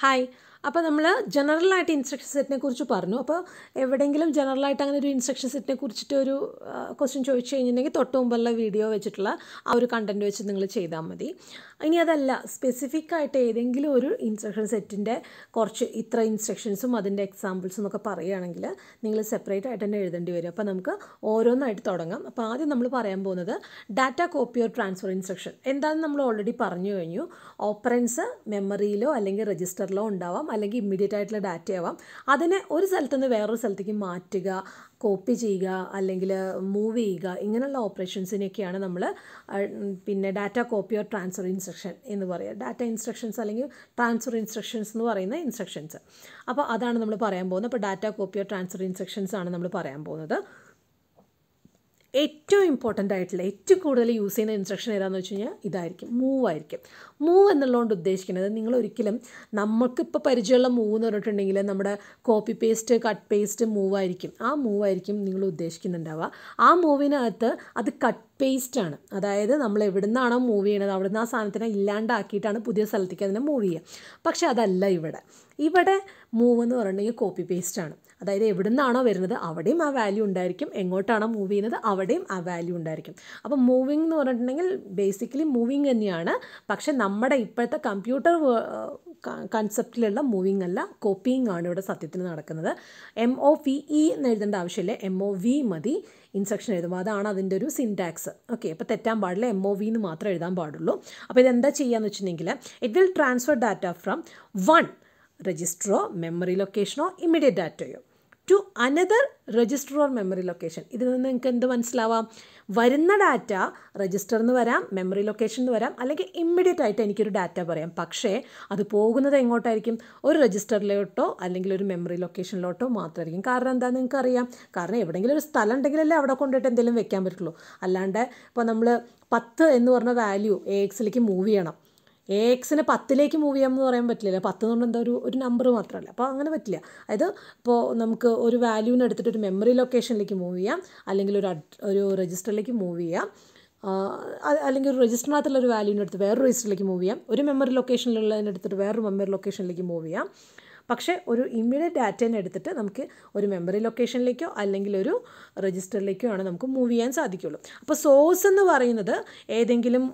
Hi അപ്പോൾ നമ്മൾ ജനറലായിട്ട് instruction സെറ്റിനെ കുറിച്ച് പറഞ്ഞു അപ്പോൾ എവിടെയെങ്കിലും ജനറലായിട്ട് അങ്ങനെ ഒരു ഇൻസ്ട്രക്ഷൻ സെറ്റിനെ കുറിച്ചിട്ട് ഒരു ക്വസ്റ്റ്യൻ ചോദിച്ചു കഴിഞ്ഞിട്ടുണ്ടെങ്കിൽ തൊട്ട് മുമ്പുള്ള വീഡിയോ വെച്ചിട്ടുള്ള ആ ഒരു കണ്ടൻറ്റ് വെച്ച് നിങ്ങൾ ചെയ്താൽ മതി ഇനി അതല്ല സ്പെസിഫിക് ആയിട്ട് ഏതെങ്കിലും ഒരു ഇൻസ്ട്രക്ഷൻ സെറ്റിൻ്റെ കുറച്ച് ഇത്ര ഇൻസ്ട്രക്ഷൻസും അതിൻ്റെ എക്സാമ്പിൾസും എന്നൊക്കെ പറയുകയാണെങ്കിൽ നിങ്ങൾ സെപ്പറേറ്റ് ആയിട്ട് തന്നെ എഴുതേണ്ടി വരും അപ്പോൾ നമുക്ക് ഓരോന്നായിട്ട് തുടങ്ങാം അപ്പോൾ ആദ്യം നമ്മൾ പറയാൻ പോകുന്നത് data copy or transfer instruction എന്താണെന്ന് നമ്മൾ ഓൾറെഡി പറഞ്ഞു കഴിഞ്ഞു ഓപ്പറൻസ് മെമ്മറിയിലോ അല്ലെങ്കിൽ രജിസ്റ്ററിലോ ഉണ്ടാവാം അല്ലെങ്കിൽ ഇമ്മീഡിയറ്റ് ആയിട്ടുള്ള ഡാറ്റ ആവാം അതിനെ ഒരു സ്ഥലത്തു നിന്ന് വേറൊരു സ്ഥലത്തേക്ക് മാറ്റുക കോപ്പി ചെയ്യുക അല്ലെങ്കിൽ മൂവ് ചെയ്യുക ഇങ്ങനെയുള്ള ഓപ്പറേഷൻസിനെയൊക്കെയാണ് നമ്മൾ പിന്നെ data copy or transfer instruction എന്ന് പറയുക ഡാറ്റ ഇൻസ്ട്രക്ഷൻസ് അല്ലെങ്കിൽ ട്രാൻസ്ഫർ ഇൻസ്ട്രക്ഷൻസ് എന്ന് പറയുന്ന ഇൻസ്ട്രക്ഷൻസ് അപ്പോൾ അതാണ് നമ്മൾ പറയാൻ പോകുന്നത് അപ്പോൾ data copy or transfer instructions ആണ് നമ്മൾ പറയാൻ പോകുന്നത് ഏറ്റവും ഇമ്പോർട്ടൻ്റ് ആയിട്ടുള്ള ഏറ്റവും കൂടുതൽ യൂസ് ചെയ്യുന്ന ഇൻസ്ട്രക്ഷൻ ഏതാണെന്ന് വെച്ച് കഴിഞ്ഞാൽ ഇതായിരിക്കും മൂവ് ആയിരിക്കും മൂവ് എന്നുള്ളതുകൊണ്ട് ഉദ്ദേശിക്കുന്നത് നിങ്ങൾ ഒരിക്കലും നമുക്കിപ്പോൾ പരിചയമുള്ള മൂവ് എന്ന് പറഞ്ഞിട്ടുണ്ടെങ്കിൽ നമ്മുടെ copy paste cut paste move ആയിരിക്കും ആ മൂവ് ആയിരിക്കും നിങ്ങൾ ഉദ്ദേശിക്കുന്നുണ്ടാവുക ആ മൂവിനകത്ത് അത് കട്ട് പേസ്റ്റ് ആണ് അതായത് നമ്മൾ എവിടെ നിന്നാണോ മൂവ് ചെയ്യണത് അവിടുന്ന് ആ സാധനത്തിനെ ഇല്ലാണ്ടാക്കിയിട്ടാണ് പുതിയ സ്ഥലത്തേക്ക് അതിനെ മൂവ് ചെയ്യുക പക്ഷേ അതല്ല ഇവിടെ ഇവിടെ മൂവ് എന്ന് പറഞ്ഞിട്ടുണ്ടെങ്കിൽ കോപ്പി പേസ്റ്റ് ആണ് അതായത് എവിടെ നിന്നാണോ വരുന്നത് അവിടെയും ആ വാല്യൂ ഉണ്ടായിരിക്കും എങ്ങോട്ടാണോ മൂവ് ചെയ്യുന്നത് അവിടെയും ആ വാല്യൂ ഉണ്ടായിരിക്കും അപ്പം മൂവിങ് എന്ന് പറഞ്ഞിട്ടുണ്ടെങ്കിൽ ബേസിക്കലി മൂവിങ് തന്നെയാണ് പക്ഷേ നമ്മുടെ ഇപ്പോഴത്തെ കമ്പ്യൂട്ടർ കൺസെപ്റ്റിലുള്ള മൂവിങ് അല്ല കോപ്പിയിങ് ആണ് ഇവിടെ സത്യത്തിൽ നടക്കുന്നത് എം ഒ വി ഇ എന്ന് എഴുതേണ്ട ആവശ്യമില്ല എം ഒ വി മതി ഇൻസ്ട്രക്ഷൻ എഴുതുമ്പോൾ അതാണ് അതിൻ്റെ ഒരു സിൻടാക്സ് ഓക്കെ അപ്പോൾ തെറ്റാൻ പാടില്ല എം ഒ വി എന്ന് മാത്രമേ എഴുതാൻ പാടുള്ളൂ അപ്പോൾ ഇതെന്താ ചെയ്യുകയെന്ന് വെച്ചിട്ടുണ്ടെങ്കിൽ it will transfer data from one രജിസ്റ്ററോ മെമ്മറി ലൊക്കേഷനോ ഇമ്മീഡിയറ്റ് ഡാറ്റയോ to another register or memory location ഇതിൽ നിന്ന് നിങ്ങൾക്ക് എന്ത് മനസ്സിലാവാം വരുന്ന ഡാറ്റ രജിസ്റ്ററിൽ നിന്ന് വരാം മെമ്മറി ലൊക്കേഷനിൽ നിന്ന് വരാം അല്ലെങ്കിൽ ഇമ്മീഡിയറ്റ് ആയിട്ട് എനിക്കൊരു ഡാറ്റ പറയാം പക്ഷേ അത് പോകുന്നത് എങ്ങോട്ടായിരിക്കും ഒരു രജിസ്റ്ററിലോട്ടോ അല്ലെങ്കിൽ ഒരു മെമ്മറി ലൊക്കേഷനിലോട്ടോ മാത്രമായിരിക്കും കാരണം എന്താണെന്ന് നിങ്ങൾക്ക് അറിയാം കാരണം എവിടെയെങ്കിലും ഒരു സ്ഥലം ഉണ്ടെങ്കിലല്ലേ അവിടെ കൊണ്ടുപോയിട്ട് എന്തെങ്കിലും വെക്കാൻ പറ്റുള്ളൂ അല്ലാണ്ട് ഇപ്പോൾ നമ്മൾ പത്ത് എന്ന് പറഞ്ഞ വാല്യൂ എ എക്സിലേക്ക് മൂവ് ചെയ്യണം എ എക്സിനെ പത്തിലേക്ക് മൂവ് ചെയ്യാമെന്ന് പറയാൻ പറ്റില്ല പത്ത് എന്ന് പറഞ്ഞാൽ എന്താ ഒരു ഒരു നമ്പർ മാത്രമല്ല അപ്പോൾ അങ്ങനെ പറ്റില്ല അതായത് ഇപ്പോൾ നമുക്ക് ഒരു വാല്യൂവിനെ എടുത്തിട്ട് ഒരു മെമ്മറി ലൊക്കേഷനിലേക്ക് മൂവ് ചെയ്യാം അല്ലെങ്കിൽ ഒരു ഒരു രജിസ്റ്ററിലേക്ക് മൂവ് ചെയ്യാം അല്ലെങ്കിൽ ഒരു രജിസ്റ്ററിനകത്തുള്ള ഒരു വാല്യൂവിനെ എടുത്ത് വേറൊരു രജിസ്റ്ററിലേക്ക് മൂവ് ചെയ്യാം ഒരു മെമ്മറി ലൊക്കേഷനിലുള്ളതിനെ എടുത്തിട്ട് വേറൊരു മെമ്മറി ലൊക്കേഷനിലേക്ക് മൂവ് ചെയ്യാം പക്ഷേ ഒരു ഇമ്മീഡിയറ്റ് ഡാറ്റേനെ എടുത്തിട്ട് നമുക്ക് ഒരു മെമ്മറി ലൊക്കേഷനിലേക്കോ അല്ലെങ്കിൽ ഒരു രജിസ്റ്ററിലേക്കോ ആണ് നമുക്ക് മൂവ് ചെയ്യാൻ സാധിക്കുള്ളൂ അപ്പോൾ സോഴ്സ് എന്ന് പറയുന്നത് ഏതെങ്കിലും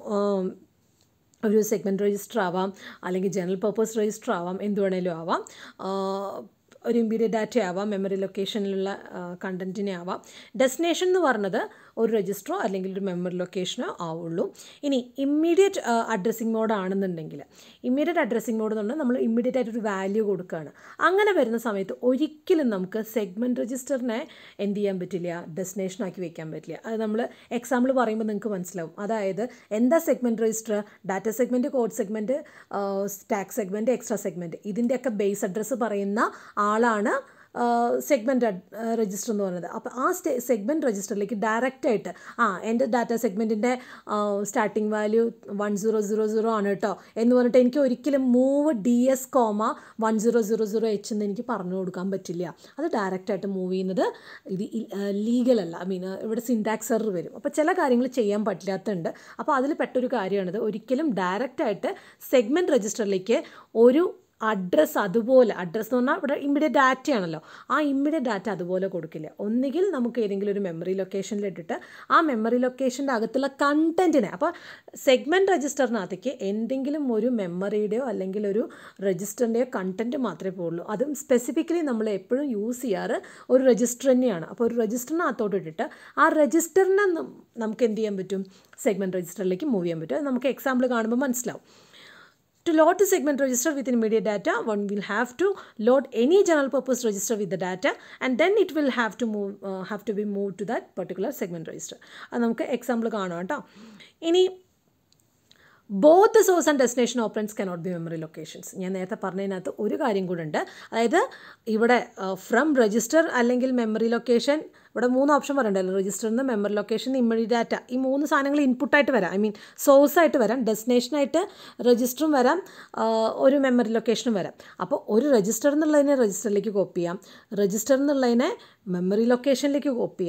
ഒരു സെഗ്മെൻറ്റ് രജിസ്റ്റർ ആവാം അല്ലെങ്കിൽ ജനറൽ പർപ്പസ് രജിസ്റ്റർ ആവാം എന്ത് വേണേലും ആവാം ഒരു ഇമ്മീഡിയറ്റ് ഡാറ്റ ആവാം മെമ്മറി ലൊക്കേഷനിലുള്ള കണ്ടൻറ്റിനെ ആവാം ഡെസ്റ്റിനേഷൻ എന്ന് പറഞ്ഞത് ഒരു രജിസ്റ്ററോ അല്ലെങ്കിൽ ഒരു മെമ്മറി ലൊക്കേഷനോ ആവുള്ളൂ ഇനി ഇമ്മീഡിയറ്റ് അഡ്രസ്സിങ് മോഡ് ആണെന്നുണ്ടെങ്കിൽ ഇമ്മീഡിയറ്റ് അഡ്രസ്സിങ് മോഡ് എന്ന് പറഞ്ഞാൽ നമ്മൾ ഇമ്മീഡിയറ്റ് ആയിട്ട് ഒരു വാല്യൂ കൊടുക്കുകയാണ് അങ്ങനെ വരുന്ന സമയത്ത് ഒരിക്കലും നമുക്ക് സെഗ്മെൻറ്റ് രജിസ്റ്ററിനെ എന്ത് ചെയ്യാൻ പറ്റില്ല ഡെസ്റ്റിനേഷൻ ആക്കി വെക്കാൻ പറ്റില്ല അത് നമ്മൾ എക്സാമ്പിൾ പറയുമ്പോൾ നിങ്ങൾക്ക് മനസ്സിലാവും അതായത് എന്താ segment register data segment code segment stack segment extra segment ഇതിൻ്റെയൊക്കെ ബേസ് അഡ്രസ്സ് പറയുന്ന ആളാണ് സെഗ്മെൻറ്റ് രജിസ്റ്റർ എന്ന് പറയുന്നത് അപ്പോൾ ആ സ്റ്റെ സെഗ്മെൻറ്റ് രജിസ്റ്ററിലേക്ക് ഡയറക്റ്റായിട്ട് ആ എൻ്റെ ഡാറ്റ സെഗ്മെൻറ്റിൻ്റെ starting value one zero zero zero ആണ് കേട്ടോ എന്ന് പറഞ്ഞിട്ട് എനിക്ക് ഒരിക്കലും move D S comma one zero zero zero H എന്ന് എനിക്ക് പറഞ്ഞു കൊടുക്കാൻ പറ്റില്ല അത് ഡയറക്റ്റായിട്ട് മൂവ് ചെയ്യുന്നത് ഇത് ലീഗലല്ല ഐ മീൻ ഇവിടെ സിൻടാക്സ് എറർ വരും അപ്പോൾ ചില കാര്യങ്ങൾ ചെയ്യാൻ പറ്റില്ലാത്തതുണ്ട് അപ്പോൾ അതിൽ പെട്ടൊരു കാര്യമാണിത് ഒരിക്കലും ഡയറക്റ്റായിട്ട് സെഗ്മെൻറ്റ് രജിസ്റ്ററിലേക്ക് ഒരു അഡ്രസ്സ് അതുപോലെ അഡ്രസ്സ് എന്ന് പറഞ്ഞാൽ ഇവിടെ ഇമ്മീഡിയറ്റ് ഡാറ്റയാണല്ലോ ആ ഇമ്മീഡിയറ്റ് ഡാറ്റ അതുപോലെ കൊടുക്കില്ല ഒന്നുകിൽ നമുക്ക് ഏതെങ്കിലും ഒരു മെമ്മറി ലൊക്കേഷനിൽ ഇട്ടിട്ട് ആ മെമ്മറി ലൊക്കേഷൻ്റെ അകത്തുള്ള കണ്ടൻറ്റിനെ അപ്പോൾ സെഗ്മെൻറ്റ് രജിസ്റ്ററിനകത്തേക്ക് എന്തെങ്കിലും ഒരു മെമ്മറിയുടെയോ അല്ലെങ്കിൽ ഒരു രജിസ്റ്ററിൻ്റെയോ കണ്ടൻറ്റ് മാത്രമേ പോകുള്ളൂ അതും സ്പെസിഫിക്കലി നമ്മൾ എപ്പോഴും യൂസ് ചെയ്യാറ് ഒരു രജിസ്റ്റർ തന്നെയാണ് അപ്പോൾ ഒരു രജിസ്റ്ററിനകത്തോട്ട് ഇട്ടിട്ട് ആ രജിസ്റ്ററിനെ നമുക്ക് എന്ത് ചെയ്യാൻ പറ്റും സെഗ്മെൻറ്റ് രജിസ്റ്ററിലേക്ക് മൂവ് ചെയ്യാൻ പറ്റും നമുക്ക് എക്സാമ്പിൾ കാണുമ്പോൾ മനസ്സിലാവും To load the segment register with immediate data, one will have to load any general purpose register with the data and then it will have to move uh, have to be moved to that particular segment register. അത് നമുക്ക് example കാണാം കേട്ടോ ഇനി both the source and destination operands cannot be memory locations ഞാൻ നേരത്തെ പറഞ്ഞതിനകത്ത് ഒരു കാര്യം കൂടെ ഉണ്ട് അതായത് ഇവിടെ ഫ്രം രജിസ്റ്റർ അല്ലെങ്കിൽ മെമ്മറി ലൊക്കേഷൻ ഇവിടെ മൂന്ന് ഓപ്ഷൻ പറയണ്ടല്ലോ രജിസ്റ്ററിൽ നിന്ന് മെമ്മറി ലൊക്കേഷൻ ഇമ്മീഡിയറ്റ് ഡാറ്റ ഈ മൂന്ന് സാധനങ്ങൾ ഇൻപുട്ടായിട്ട് വരാം ഐ മീൻ സോഴ്സായിട്ട് വരാം ഡെസ്റ്റിനേഷനായിട്ട് രജിസ്റ്ററും വരാം ഒരു മെമ്മറി ലൊക്കേഷനും വരാം അപ്പോൾ ഒരു രജിസ്റ്റർ എന്നുള്ളതിനെ രജിസ്റ്ററിലേക്ക് കോപ്പി ചെയ്യാം രജിസ്റ്റർ എന്നുള്ളതിനെ മെമ്മറി ലൊക്കേഷനിലേക്ക് കോപ്പി ചെയ്യാം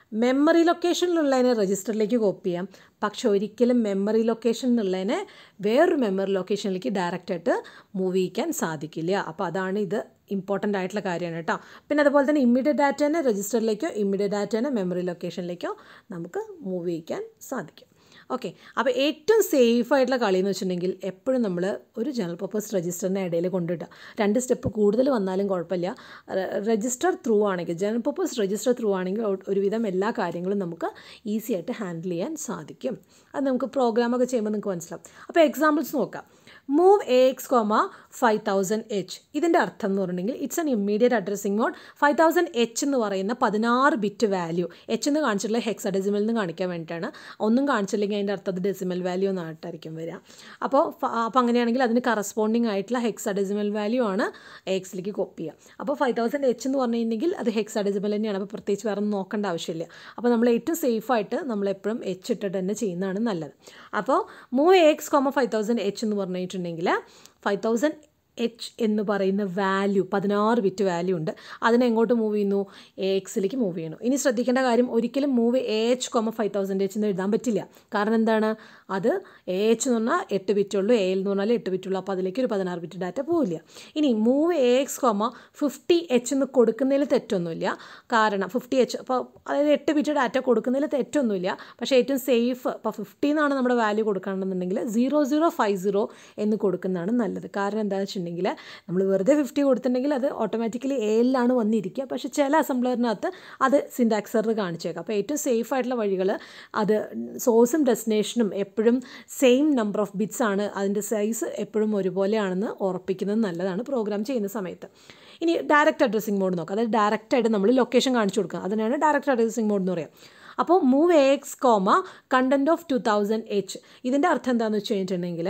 മെമ്മറി ലൊക്കേഷനിലുള്ളതിനെ രജിസ്റ്ററിലേക്ക് കോപ്പി ചെയ്യാം പക്ഷെ ഒരിക്കലും മെമ്മറി ലൊക്കേഷൻ എന്നുള്ളതിനെ വേറൊരു മെമ്മറി ലൊക്കേഷനിലേക്ക് ഡയറക്റ്റായിട്ട് മൂവ് ചെയ്യിക്കാൻ സാധിക്കില്ല അപ്പോൾ അതാണ് ഇത് ഇമ്പോർട്ടൻ്റ് ആയിട്ടുള്ള കാര്യമാണ് കേട്ടോ പിന്നെ അതുപോലെ തന്നെ ഇമ്മീഡിയറ്റ് ഡാറ്റേനെ രജിസ്റ്ററിലേക്കോ ഇമ്മീഡിയറ്റ് ഡാറ്റേനെ മെമ്മറി ലൊക്കേഷനിലേക്കോ നമുക്ക് മൂവ് ചെയ്യിക്കാൻ സാധിക്കും ഓക്കെ അപ്പോൾ ഏറ്റവും സേഫ് ആയിട്ടുള്ള കളി എന്ന് വെച്ചിട്ടുണ്ടെങ്കിൽ എപ്പോഴും നമ്മൾ ഒരു ജനറൽ പർപ്പസ് രജിസ്റ്ററിൻ്റെ ഇടയിൽ കൊണ്ടിടുക രണ്ട് സ്റ്റെപ്പ് കൂടുതൽ വന്നാലും കുഴപ്പമില്ല രജിസ്റ്റർ ത്രൂ ആണെങ്കിൽ ജനറൽ പർപ്പസ് രജിസ്റ്റർ ത്രൂ ആണെങ്കിൽ ഒരുവിധം എല്ലാ കാര്യങ്ങളും നമുക്ക് ഈസി ആയിട്ട് ഹാൻഡിൽ ചെയ്യാൻ സാധിക്കും അത് നമുക്ക് പ്രോഗ്രാമൊക്കെ ചെയ്യുമ്പോൾ നിങ്ങൾക്ക് മനസ്സിലാവും അപ്പോൾ എക്സാമ്പിൾസ് നോക്കാം move A X comma five thousand H ഇതിൻ്റെ അർത്ഥം എന്ന് പറഞ്ഞിട്ടുണ്ടെങ്കിൽ it's an immediate addressing mode five thousand H എന്ന് പറയുന്ന പതിനാറ് ബിറ്റ് വാല്യൂ എച്ച് എന്ന് കാണിച്ചിട്ടുള്ള ഹെക്സ ഡെസിമൽ എന്ന് കാണിക്കാൻ വേണ്ടിയിട്ടാണ് ഒന്നും കാണിച്ചില്ലെങ്കിൽ അതിൻ്റെ അർത്ഥം അത് ഡെസിമൽ വാല്യൂ എന്നായിട്ടായിരിക്കും വരിക അപ്പോൾ അപ്പോൾ അങ്ങനെയാണെങ്കിൽ അതിന് കറസ്പോണ്ടിങ് ആയിട്ടുള്ള ഹെക്സ ഡെസിമൽ വാല്യൂ ആണ് എക്സിലേക്ക് കോപ്പി ചെയ്യുക അപ്പോൾ ഫൈവ് തൗസൻഡ് എച്ച് എന്ന് പറഞ്ഞിട്ടുണ്ടെങ്കിൽ അത് ഹെക്സ ഡെസിമൽ തന്നെയാണ് അപ്പോൾ പ്രത്യേകിച്ച് വേറെ ഒന്നും നോക്കേണ്ട ആവശ്യമില്ല അപ്പോൾ നമ്മൾ ഏറ്റവും സേഫായിട്ട് നമ്മളെപ്പോഴും എച്ച് ഇട്ടിട്ട് തന്നെ ചെയ്യുന്നതാണ് നല്ലത് അപ്പോൾ move X comma five thousand H എന്ന് പറഞ്ഞിട്ടുണ്ടെങ്കിൽ ഫൈവ് തൗസൻഡ് എച്ച് എന്ന് പറയുന്ന വാല്യൂ പതിനാറ് ബിറ്റ് വാല്യൂ ഉണ്ട് അതിനെ എങ്ങോട്ട് മൂവ് ചെയ്യുന്നു എ എക്സിലേക്ക് മൂവ് ചെയ്യണം ഇനി ശ്രദ്ധിക്കേണ്ട കാര്യം ഒരിക്കലും move A H comma five thousand H എന്ന് എഴുതാൻ പറ്റില്ല കാരണം എന്താണ് അത് എ എച്ച് എന്ന് പറഞ്ഞാൽ എട്ട് ബിറ്റ് ഉള്ളൂ എ എന്ന് പറഞ്ഞാൽ എട്ട് ബിറ്റ് ഉള്ളൂ അപ്പോൾ അതിലേക്ക് ഒരു പതിനാറ് ബിറ്റ് ഡാറ്റ പോവില്ല ഇനി move A X comma fifty H എന്ന് കൊടുക്കുന്നതിൽ തെറ്റൊന്നുമില്ല കാരണം ഫിഫ്റ്റി എച്ച് അപ്പോൾ അതായത് എട്ട് ബിറ്റ് ഡാറ്റ കൊടുക്കുന്നതിൽ തെറ്റൊന്നുമില്ല പക്ഷേ ഏറ്റവും സേഫ് ഇപ്പോൾ ഫിഫ്റ്റി എന്നാണ് നമ്മുടെ വാല്യൂ കൊടുക്കുകയാണെന്നുണ്ടെങ്കിൽ സീറോ സീറോ ഫൈവ് സീറോ എന്ന് കൊടുക്കുന്നതാണ് നല്ലത് കാരണം എന്താണെന്ന് വെച്ചിട്ടുണ്ടെങ്കിൽ നമ്മൾ വെറുതെ ഫിഫ്റ്റി കൊടുത്തിട്ടുണ്ടെങ്കിൽ അത് ഓട്ടോമാറ്റിക്കലി എയിലാണ് വന്നിരിക്കുക പക്ഷേ ചില അസംബ്ലറിനകത്ത് അത് സിൻഡാക്സ് എറർ കാണിച്ചേക്കാം അപ്പോൾ ഏറ്റവും സേഫ് ആയിട്ടുള്ള വഴികൾ അത് സോഴ്സും ഡെസ്റ്റിനേഷനും എപ്പോഴും സെയിം നമ്പർ ഓഫ് ബിറ്റ്സ് ആണ് അതിൻ്റെ സൈസ് എപ്പോഴും ഒരുപോലെയാണെന്ന് ഉറപ്പിക്കുന്നത് നല്ലതാണ് പ്രോഗ്രാം ചെയ്യുന്ന സമയത്ത് ഇനി ഡയറക്റ്റ് അഡ്രസ്സിംഗ് മോഡ് നോക്കാം അതായത് ഡയറക്റ്റായിട്ട് നമ്മൾ ലൊക്കേഷൻ കാണിച്ചു കൊടുക്കുക അതിനാണ് ഡയറക്റ്റ് അഡ്രസ്സിംഗ് മോഡ് എന്ന് പറയുക അപ്പോൾ move X comma content of two thousand H ഇതിൻ്റെ അർത്ഥം എന്താണെന്ന് വെച്ച് കഴിഞ്ഞിട്ടുണ്ടെങ്കിൽ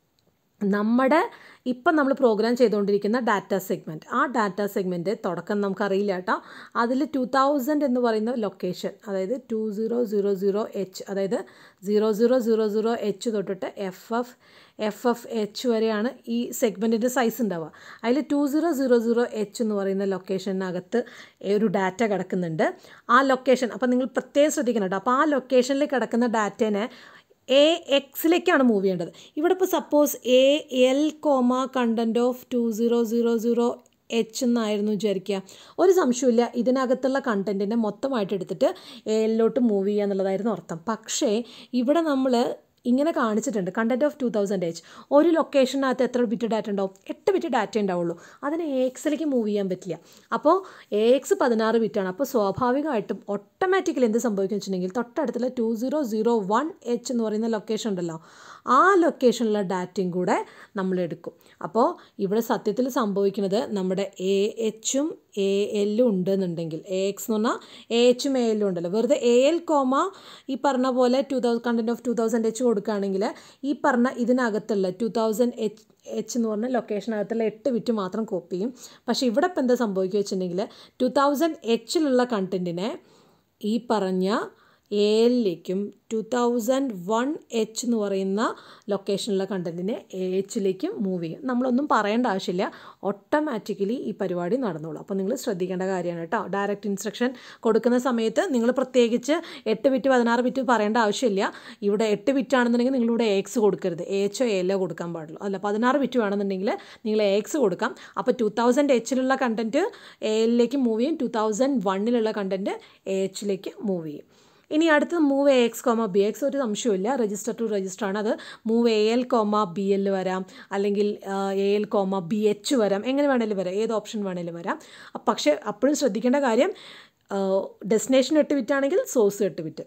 നമ്മുടെ ഇപ്പം നമ്മൾ പ്രോഗ്രാം ചെയ്തുകൊണ്ടിരിക്കുന്ന ഡാറ്റ സെഗ്മെൻറ്റ് ആ ഡാറ്റ സെഗ്മെൻറ്റ് തുടക്കം നമുക്കറിയില്ല കേട്ടോ അതിൽ ടു തൗസൻഡ് എന്ന് പറയുന്ന ലൊക്കേഷൻ അതായത് two zero zero zero H അതായത് zero zero zero zero H തൊട്ടിട്ട് F F F F H വരെയാണ് ഈ സെഗ്മെൻറ്റിൻ്റെ സൈസ് ഉണ്ടാവുക അതിൽ two zero zero zero H എന്ന് പറയുന്ന ലൊക്കേഷനകത്ത് ഒരു ഡാറ്റ കിടക്കുന്നുണ്ട് ആ ലൊക്കേഷൻ അപ്പോൾ നിങ്ങൾ പ്രത്യേകം ശ്രദ്ധിക്കണം കേട്ടോ അപ്പോൾ ആ ലൊക്കേഷനിൽ കിടക്കുന്ന ഡാറ്റേനെ എ എക്സിലേക്കാണ് മൂവ് ചെയ്യേണ്ടത് ഇവിടെ ഇപ്പോൾ suppose A L comma content of two zero zero zero H എന്നായിരുന്നു വിചാരിക്കുക ഒരു സംശയമില്ല ഇതിനകത്തുള്ള കണ്ടൻറ്റിനെ മൊത്തമായിട്ട് എടുത്തിട്ട് എല്ലോട്ട് മൂവ് ചെയ്യുക എന്നുള്ളതായിരുന്നു അർത്ഥം പക്ഷേ ഇവിടെ നമ്മൾ ഇങ്ങനെ കാണിച്ചിട്ടുണ്ട് content of two thousand H ഒരു ലൊക്കേഷനകത്ത് എത്ര ബിറ്റ് ഡാറ്റ ഉണ്ടാവും എട്ട് ബിറ്റ് ഡാറ്റ ഉണ്ടാവുള്ളൂ അതിന് എ എക്സിലേക്ക് മൂവ് ചെയ്യാൻ പറ്റില്ല അപ്പോൾ എ എക്സ് പതിനാറ് ബിറ്റാണ് അപ്പോൾ സ്വാഭാവികമായിട്ടും ഓട്ടോമാറ്റിക്കലി എന്ത് സംഭവിക്കും വെച്ചിട്ടുണ്ടെങ്കിൽ തൊട്ടടുത്തുള്ള two zero zero one H എന്ന് പറയുന്ന ലൊക്കേഷൻ ഉണ്ടല്ലോ ആ ലൊക്കേഷനിലുള്ള ഡാറ്റയും കൂടെ നമ്മൾ എടുക്കും അപ്പോൾ ഇവിടെ സത്യത്തിൽ സംഭവിക്കുന്നത് നമ്മുടെ എ എച്ചും എ എല്ലും ഉണ്ടെന്നുണ്ടെങ്കിൽ എ എക്സ് എന്ന് പറഞ്ഞാൽ എ എച്ചും എ എല്ലും ഉണ്ടല്ലോ വെറുതെ എ എൽ കോമ ഈ പറഞ്ഞ പോലെ two thousand content of two thousand H കൊടുക്കുകയാണെങ്കിൽ ഈ പറഞ്ഞ ഇതിനകത്തുള്ള ടു തൗസൻഡ് എച്ച് എച്ച് എന്ന് പറഞ്ഞ ലൊക്കേഷനകത്തുള്ള എട്ട് ബിറ്റ് മാത്രം കോപ്പി ചെയ്യും പക്ഷേ ഇവിടെ ഇപ്പം എന്താ സംഭവിക്കുക വെച്ചിട്ടുണ്ടെങ്കിൽ ടു തൗസൻഡ് എച്ചിലുള്ള കണ്ടൻറ്റിനെ ഈ പറഞ്ഞ എല്ലിലേക്കും ടു തൗസൻഡ് വൺ എച്ച് എന്ന് പറയുന്ന ലൊക്കേഷനിലുള്ള കണ്ടൻറ്റിനെ എ എച്ചിലേക്കും മൂവ് ചെയ്യും നമ്മളൊന്നും പറയേണ്ട ആവശ്യമില്ല ഓട്ടോമാറ്റിക്കലി ഈ പരിപാടി നടന്നോളൂ അപ്പോൾ നിങ്ങൾ ശ്രദ്ധിക്കേണ്ട കാര്യമാണ് കേട്ടോ ഡയറക്റ്റ് ഇൻസ്ട്രക്ഷൻ കൊടുക്കുന്ന സമയത്ത് നിങ്ങൾ പ്രത്യേകിച്ച് എട്ട് ബിറ്റ് പതിനാറ് ബിറ്റ് പറയേണ്ട ആവശ്യമില്ല ഇവിടെ എട്ട് ബിറ്റ് ആണെന്നുണ്ടെങ്കിൽ നിങ്ങളിവിടെ എക്സ് കൊടുക്കരുത് എച്ചോ എല്ലോ കൊടുക്കാൻ പാടുള്ളൂ അല്ല പതിനാറ് ബിറ്റ് വേണമെന്നുണ്ടെങ്കിൽ നിങ്ങൾ എക്സ് കൊടുക്കാം അപ്പോൾ ടു തൗസൻഡ് എച്ചിലുള്ള കണ്ടൻറ്റ് എല്ലിലേക്ക് മൂവ് ചെയ്യും ടു തൗസൻഡ് വണ്ണിലുള്ള കണ്ടൻറ്റ് എ എച്ചിലേക്ക് മൂവ് ചെയ്യും ഇനി അടുത്ത് move A X comma B X ഒരു സംശയമില്ല രജിസ്റ്റർ ടു രജിസ്റ്റർ ആണ് അത് move A L comma B L വരാം അല്ലെങ്കിൽ A L comma B H വരാം എങ്ങനെ വേണേലും വരാം ഏത് ഓപ്ഷൻ വേണേലും വരാം പക്ഷേ അപ്പോഴും ശ്രദ്ധിക്കേണ്ട കാര്യം ഡെസ്റ്റിനേഷൻ എട്ട് ബിറ്റ് ആണെങ്കിൽ സോഴ്സ് എട്ട് ബിറ്റ്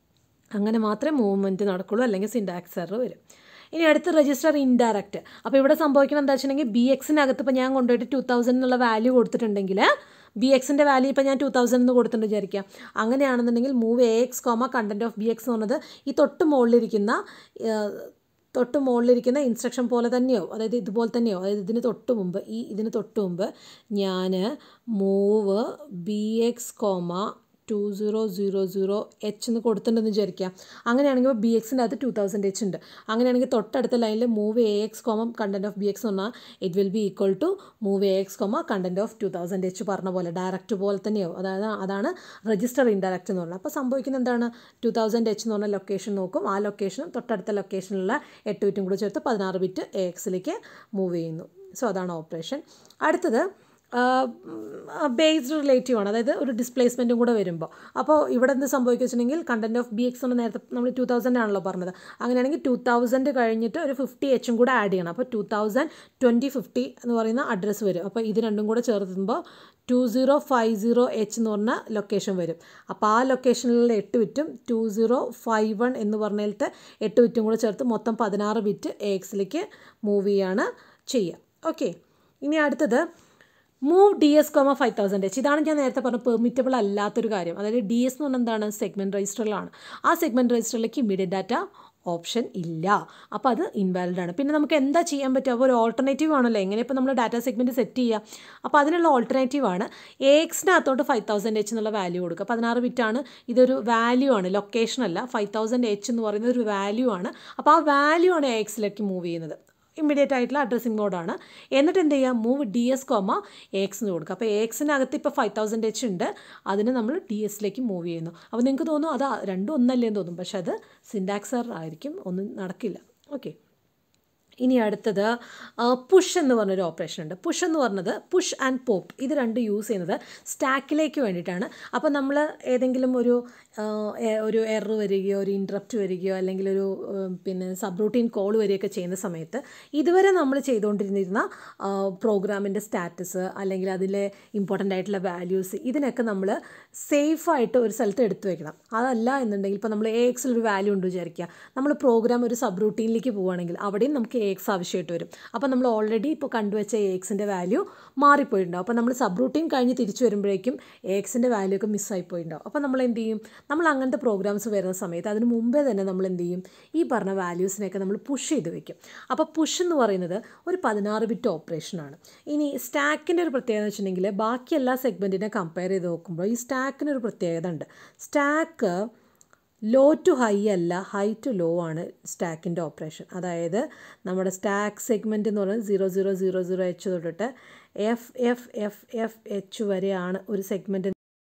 അങ്ങനെ മാത്രമേ മൂവ്മെൻറ്റ് നടക്കുള്ളൂ അല്ലെങ്കിൽ സിൻഡാക്സ് എറർ വരും ഇനി അടുത്ത് രജിസ്റ്റർ ഇൻഡയറക്റ്റ് അപ്പോൾ ഇവിടെ സംഭവിക്കുന്നത് എന്താ വെച്ചിട്ടുണ്ടെങ്കിൽ ബി എക്സിനകത്ത് ഇപ്പോൾ ഞാൻ കൊണ്ടുപോയിട്ട് ടു തൗസൻഡ് എന്നുള്ള വാല്യൂ കൊടുത്തിട്ടുണ്ടെങ്കിൽ ബി എക്സിൻ്റെ വാല്യൂ ഇപ്പോൾ ഞാൻ ടു തൗസൻഡ് എന്ന് കൊടുത്തിട്ടുണ്ട് വിചാരിക്കാം അങ്ങനെയാണെന്നുണ്ടെങ്കിൽ move A X comma content of B X എന്ന് പറഞ്ഞത് ഈ തൊട്ട് മുകളിലിരിക്കുന്ന തൊട്ട് മുകളിലിരിക്കുന്ന ഇൻസ്ട്രക്ഷൻ പോലെ തന്നെയോ അതായത് ഇതുപോലെ തന്നെയോ അതായത് ഇതിന് തൊട്ട് മുമ്പ് ഈ ഇതിന് തൊട്ട് മുമ്പ് ഞാൻ move B X comma two zero zero zero H എന്ന് കൊടുത്തിട്ടുണ്ടെന്ന് വിചാരിക്കാം അങ്ങനെയാണെങ്കിൽ ബി എക്സിൻ്റെ അകത്ത് ടു തൗസൻഡ് എച്ച് ഉണ്ട് അങ്ങനെയാണെങ്കിൽ തൊട്ടടുത്ത ലൈനിൽ move A X comma content of B X എന്ന് പറഞ്ഞാൽ it will be equal to move A X comma content of two thousand H പറഞ്ഞ പോലെ ഡയറക്റ്റ് പോലെ തന്നെയാവും അതായത് അതാണ് രജിസ്റ്റർ ഇൻഡയറക്റ്റ് എന്ന് പറഞ്ഞാൽ അപ്പോൾ സംഭവിക്കുന്നത് എന്താണ് ടു തൗസൻഡ് എച്ച് എന്ന് പറഞ്ഞ ലൊക്കേഷൻ നോക്കും ആ ലൊക്കേഷനും തൊട്ടടുത്ത ലൊക്കേഷനിലുള്ള എട്ട് ബിറ്റും കൂടി ചേർത്ത് പതിനാറ് ബിറ്റ് എ എക്സിലേക്ക് മൂവ് ചെയ്യുന്നു സോ അതാണ് ഓപ്പറേഷൻ അടുത്തത് ബേസ്ഡ് റിലേറ്റീവ് ആണ് അതായത് ഒരു ഡിസ്പ്ലേസ്മെൻറ്റും കൂടെ വരുമ്പോൾ അപ്പോൾ ഇവിടെ എന്ത് സംഭവിക്കുക വെച്ചിട്ടുണ്ടെങ്കിൽ കണ്ടൻറ്റ് ഓഫ് ബി എക്സ് എന്ന് നേരത്തെ നമ്മൾ ടു തൗസൻഡ് ആണല്ലോ പറഞ്ഞത് അങ്ങനെയാണെങ്കിൽ ടു തൗസൻഡ് കഴിഞ്ഞിട്ട് ഒരു ഫിഫ്റ്റി എച്ചും കൂടെ ആഡ് ചെയ്യണം അപ്പോൾ ടു തൗസൻഡ് ട്വൻറ്റി ഫിഫ്റ്റി എന്ന് പറയുന്ന അഡ്രസ്സ് വരും അപ്പോൾ ഇത് രണ്ടും കൂടെ ചേർത്തുമ്പോൾ two zero five zero H എന്ന് പറഞ്ഞ ലൊക്കേഷൻ വരും അപ്പോൾ ആ ലൊക്കേഷനിലുള്ള എട്ട് ബിറ്റും ടു സീറോ ഫൈവ് വൺ എന്ന് പറഞ്ഞതിലത്തെ എട്ട് ബിറ്റും കൂടെ ചേർത്ത് മൊത്തം പതിനാറ് ബിറ്റ് എ എക്സിലേക്ക് മൂവ് ചെയ്യാണ് ചെയ്യുക ഓക്കെ ഇനി അടുത്തത് move D S comma five thousand H ഇതാണ് ഞാൻ നേരത്തെ പറഞ്ഞ പെർമിറ്റബിൾ അല്ലാത്തൊരു കാര്യം അതായത് ഡി എസ് എന്ന് പറഞ്ഞാൽ എന്താണ് സെഗ്മെൻറ്റ് രജിസ്റ്ററിലാണ് ആ സെഗ്മെൻറ്റ് രജിസ്റ്ററിലേക്ക് ഇമ്മീഡിയറ്റ് ഡാറ്റ ഓപ്ഷൻ ഇല്ല അപ്പോൾ അത് ഇൻവാലിഡ് ആണ് പിന്നെ നമുക്ക് എന്താ ചെയ്യാൻ പറ്റുക അപ്പോൾ ഒരു ഓൾട്ടർനേറ്റീവ് ആണല്ലോ എങ്ങനെ ഇപ്പോൾ നമ്മൾ ഡാറ്റ സെഗ്മെൻറ്റ് സെറ്റ് ചെയ്യുക അപ്പോൾ അതിനുള്ള ഓൾട്ടർനേറ്റീവ് ആണ് എ എക്സിനകത്തോട്ട് ഫൈവ് തൗസൻഡ് എച്ച് എന്നുള്ള വാല്യൂ കൊടുക്കുക പതിനാറ് ബിറ്റാണ് ഇതൊരു വാല്യൂ ആണ് ലൊക്കേഷൻ അല്ല ഫൈവ് തൗസൻഡ് എച്ച് എന്ന് പറയുന്നത് ഒരു വാല്യൂ ആണ് അപ്പോൾ ആ വാല്യൂ ആണ് എ എക്സിലേക്ക് മൂവ് ചെയ്യുന്നത് ഇമ്മീഡിയറ്റ് ആയിട്ടുള്ള അഡ്രസ്സിംഗ് മോഡാണ് എന്നിട്ട് എന്ത് ചെയ്യുക move D S comma X എന്ന് കൊടുക്കുക അപ്പോൾ എക്സിനകത്ത് ഇപ്പോൾ ഫൈവ് തൗസൻഡ് എച്ച് ഉണ്ട് അതിന് നമ്മൾ ഡി എസിലേക്ക് മൂവ് ചെയ്യുന്നു അപ്പോൾ നിങ്ങൾക്ക് തോന്നും അത് രണ്ടും ഒന്നല്ലേന്ന് തോന്നും പക്ഷെ അത് സിൻഡാക്സർ ആയിരിക്കും ഒന്നും നടക്കില്ല ഓക്കെ ഇനി അടുത്തത് പുഷ് എന്ന് പറഞ്ഞൊരു ഓപ്പറേഷൻ ഉണ്ട് പുഷ് എന്ന് പറഞ്ഞത് പുഷ് ആൻഡ് പോപ്പ് ഇത് രണ്ട് യൂസ് ചെയ്യുന്നത് സ്റ്റാക്കിലേക്ക് വേണ്ടിയിട്ടാണ് അപ്പോൾ നമ്മൾ ഏതെങ്കിലും ഒരു ഒരു എറർ വരികയോ ഒരു ഇൻട്രപ്റ്റ് വരികയോ അല്ലെങ്കിൽ ഒരു പിന്നെ സബ് റൂട്ടീൻ കോൾ വരികയൊക്കെ ചെയ്യുന്ന സമയത്ത് ഇതുവരെ നമ്മൾ ചെയ്തുകൊണ്ടിരുന്നിരുന്ന പ്രോഗ്രാമിൻ്റെ സ്റ്റാറ്റസ് അല്ലെങ്കിൽ അതിലെ ഇമ്പോർട്ടൻ്റ് ആയിട്ടുള്ള വാല്യൂസ് ഇതിനൊക്കെ നമ്മൾ സേഫായിട്ട് ഒരു സ്ഥലത്ത് എടുത്തു വെക്കണം അതല്ല എന്നുണ്ടെങ്കിൽ ഇപ്പോൾ നമ്മൾ എ എക്സിൽ ഒരു വാല്യൂ ഉണ്ട് വിചാരിക്കുക നമ്മൾ പ്രോഗ്രാം ഒരു സബ് റൂട്ടീനിലേക്ക് പോവുകയാണെങ്കിൽ അവിടെയും നമുക്ക് എ എക്സ് ആവശ്യമായിട്ട് വരും അപ്പോൾ നമ്മൾ ഓൾറെഡി ഇപ്പോൾ കണ്ടുവച്ച എ എക്സിൻ്റെ വാല്യൂ മാറിപ്പോയിട്ടുണ്ടാവും അപ്പോൾ നമ്മൾ സബ് റൂട്ടീൻ കഴിഞ്ഞ് തിരിച്ചു വരുമ്പോഴേക്കും എ എക്സിൻ്റെ വാല്യൂ ഒക്കെ മിസ്സായി പോയിട്ടുണ്ടാവും അപ്പോൾ നമ്മൾ എന്ത് ചെയ്യും നമ്മൾ അങ്ങനത്തെ പ്രോഗ്രാംസ് വരുന്ന സമയത്ത് അതിന് മുമ്പേ തന്നെ നമ്മൾ എന്ത് ചെയ്യും ഈ പറഞ്ഞ വാല്യൂസിനെയൊക്കെ നമ്മൾ പുഷ് ചെയ്ത് വെക്കും അപ്പോൾ പുഷ് എന്ന് പറയുന്നത് ഒരു പതിനാറ് ബിറ്റ് ഓപ്പറേഷനാണ് ഇനി സ്റ്റാക്കിൻ്റെ ഒരു പ്രത്യേകത എന്ന് വെച്ചിട്ടുണ്ടെങ്കിൽ ബാക്കി എല്ലാ സെഗ്മെൻറ്റിനെ കമ്പയർ ചെയ്ത് നോക്കുമ്പോൾ ഈ സ്റ്റാക്കിനൊരു പ്രത്യേകത ഉണ്ട് സ്റ്റാക്ക് ലോ ടു ഹൈ അല്ല ഹൈ ടു ലോ ആണ് സ്റ്റാക്കിൻ്റെ ഓപ്പറേഷൻ അതായത് നമ്മുടെ സ്റ്റാക്ക് സെഗ്മെൻറ്റ് എന്ന് പറയുന്നത് zero zero zero zero H തൊട്ടിട്ട് F F F F H വരെയാണ് ഒരു സെഗ്മെൻറ്റ്